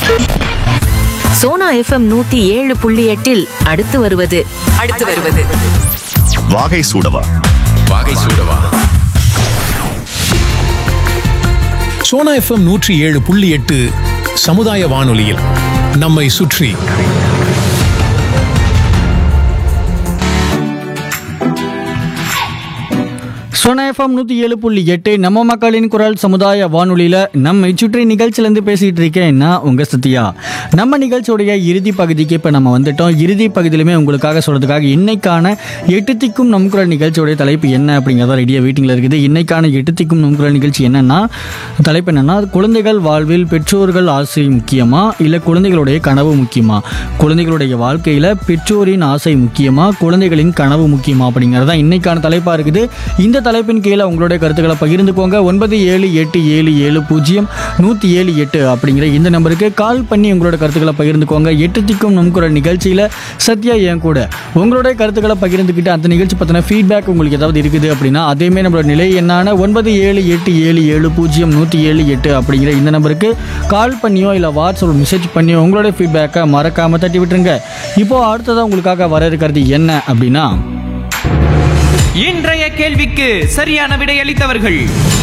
Sona FM நூத்தி ஏழு புள்ளி எட்டில் அடுத்து வருவது அடுத்து வருவது வாகை சூடவா வாகை சூடவா சோனா எஃப்எம் நூற்றி ஏழு புள்ளி எட்டு சமுதாய வானொலியில் நம்மை சுற்றி சோனா எஃப்எம் நூற்றி ஏழு புள்ளி எட்டு நம்ம மக்களின் குரல் சமுதாய வானொலியில் நம்மை சுற்றி நிகழ்ச்சியிலேருந்து பேசிகிட்டு இருக்கேன் நான் உங்கள் சத்யா நம்ம நிகழ்ச்சியோடைய இறுதி பகுதிக்கு இப்போ நம்ம வந்துட்டோம் இறுதி பகுதியிலுமே உங்களுக்காக சொல்கிறதுக்காக இன்னைக்கான எட்டு திக்கும் நம் குரல் நிகழ்ச்சியோடைய தலைப்பு என்ன அப்படிங்கிறத ரெடியாக வெயிட்டிங்கில் இருக்குது இன்னைக்கான எட்டு திக்கும் நம் குரல் நிகழ்ச்சி என்னன்னா தலைப்பு என்னன்னா குழந்தைகள் வாழ்வில் பெற்றோர்கள் ஆசை முக்கியமா இல்லை குழந்தைகளுடைய கனவு முக்கியமா குழந்தைகளுடைய வாழ்க்கையில் பெற்றோரின் ஆசை முக்கியமா குழந்தைகளின் கனவு முக்கியமா அப்படிங்கிறது தான் இன்னைக்கான தலைப்பாக இருக்குது இந்த தலைப்பின் கீழே உங்களுடைய கருத்துக்களை பகிர்ந்துக்கோங்க ஒன்பது ஏழு எட்டு ஏழு ஏழு பூஜ்ஜியம் நூற்றி ஏழு எட்டு அப்படிங்கிற இந்த நம்பருக்கு கால் பண்ணி உங்களோட கருத்துக்களை பகிர்ந்துக்கோங்க எட்டு திக்கும் நம் குரல் நிகழ்ச்சியில் சத்யா என் கூட உங்களுடைய கருத்துக்களை பகிர்ந்துக்கிட்டு அந்த நிகழ்ச்சி பற்றின ஃபீட்பேக் உங்களுக்கு ஏதாவது இருக்குது அப்படின்னா அதேமாதிரி நம்மளோட நிலை என்னான ஒன்பது ஏழு எட்டு ஏழு ஏழு பூஜ்ஜியம் நூற்றி ஏழு எட்டு அப்படிங்கிற இந்த நம்பருக்கு கால் பண்ணியோ இல்லை வாட்ஸ்அப் மெசேஜ் பண்ணியோ உங்களோட ஃபீட்பேக்கை மறக்காமல் தட்டி விட்டுருங்க இப்போ அடுத்ததாக உங்களுக்காக வர இருக்கிறது என்ன அப்படின்னா இன்றைய கேள்விக்கு சரியான விடையளித்தவர்கள்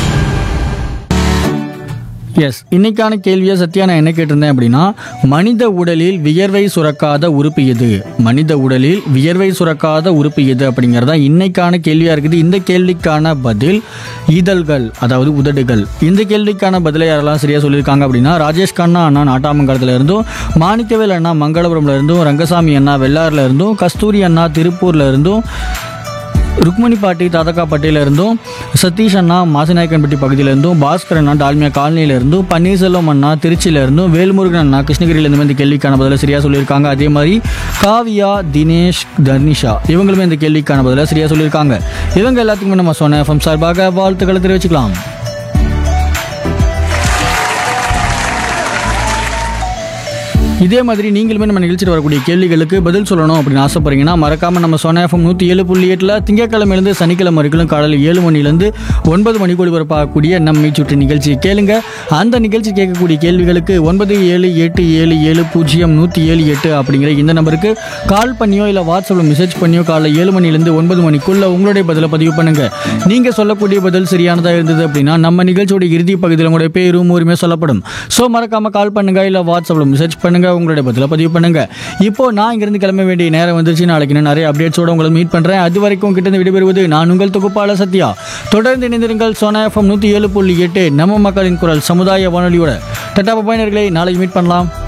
எஸ் இன்னைக்கான கேள்வியை சத்யா நான் என்ன கேட்டிருந்தேன் அப்படின்னா மனித உடலில் வியர்வை சுரக்காத உறுப்பு எது மனித உடலில் வியர்வை சுரக்காத உறுப்பு எது அப்படிங்கிறதா இன்னைக்கான கேள்வியாக இருக்குது இந்த கேள்விக்கான பதில் இதழ்கள் அதாவது உதடுகள் இந்த கேள்விக்கான பதிலை யாரெல்லாம் சரியாக சொல்லியிருக்காங்க அப்படின்னா ராஜேஷ் கண்ணா அண்ணா நாட்டாமங்கலத்தில் இருந்தும் மாணிக்கவேல் அண்ணா மங்களபுரம்ல இருந்தும் ரங்கசாமி அண்ணா வெள்ளாறுல இருந்தும் கஸ்தூரி அண்ணா திருப்பூர்ல இருந்தும் ருக்மணி பாட்டி தாதக்காப்பட்டியில இருந்தும் சதீஷ் அண்ணா மாசிநாயக்கன்பட்டி பகுதியில இருந்தும் பாஸ்கர் அண்ணா டால்மியா காலனியில இருந்தும் பன்னீர்செல்வம் அண்ணா திருச்சியில இருந்தும் வேல்முருகன் அண்ணா கிருஷ்ணகிரியில இருந்து இந்த கேள்விக்கான பதில சரியா சொல்லியிருக்காங்க அதே மாதிரி காவியா தினேஷ் தர்னிஷா இவங்களுமே இந்த கேள்விக்கான பதில சரியா சொல்லியிருக்காங்க இவங்க எல்லாத்துக்குமே நம்ம சொன்ன எஃப்எம் சார்பாக வாழ்த்துக்களை தெரிவிச்சுக்கலாம் இதே மாதிரி நீங்களுமே நம்ம நிகழ்ச்சியில் வரக்கூடிய கேள்விகளுக்கு பதில் சொல்லணும் அப்படின்னு ஆசைப்படுறீங்கன்னா மறக்காம நம்ம சொன்ன எஃப்எம் நூற்றி ஏழு புள்ளி எட்டில் திங்கக்கிழமையிலேருந்து சனிக்கிழமை வரைக்கும் காலையில் ஏழு மணிலேருந்து ஒன்பது மணி ஒளிபரப்பாகக்கூடிய நம்மை சுற்றி நிகழ்ச்சியை கேளுங்க அந்த நிகழ்ச்சி கேட்கக்கூடிய கேள்விகளுக்கு ஒன்பது ஏழு எட்டு ஏழு ஏழு பூஜ்ஜியம் நூற்றி ஏழு எட்டு அப்படிங்கிற இந்த நம்பருக்கு கால் பண்ணியோ இல்லை வாட்ஸ்அப்பில் மெசேஜ் பண்ணியோ காலைல ஏழு மணிலேருந்து ஒன்பது மணிக்குள்ள உங்களுடைய பதிலை பதிவு பண்ணுங்க நீங்க சொல்லக்கூடிய பதில் சரியானதாக இருந்தது அப்படின்னா நம்ம நிகழ்ச்சியோட இறுதி பகுதியில் உங்களுடைய பேரும் ஊருமே சொல்லப்படும் ஸோ மறக்காம கால் பண்ணுங்க இல்லை வாட்ஸ்அப்பில் மெசேஜ் பண்ணுங்க உங்களுடைய பதிலை பதிவு பண்ணுங்க இப்போ நான் இங்கிருந்து கிளம்ப வேண்டிய நேரம் வந்துருச்சு நாளைக்கு நான் நிறைய அப்டேட்ஸோட உங்களை மீட் பண்றேன் அது வரைக்கும் கிட்ட இருந்து விடைபெறுவது நான் உங்கள் தொகுப்பாளர் சத்யா தொடர்ந்து இணைந்திருங்கள் சோனா எஃப்எம் நூற்றி ஏழு புள்ளி எட்டு நம்ம மக்களின் குரல் சமுதாய வானொலியோட டட்டா பப்பாயினர்களை நாளைக்கு மீட் பண்ணலாம்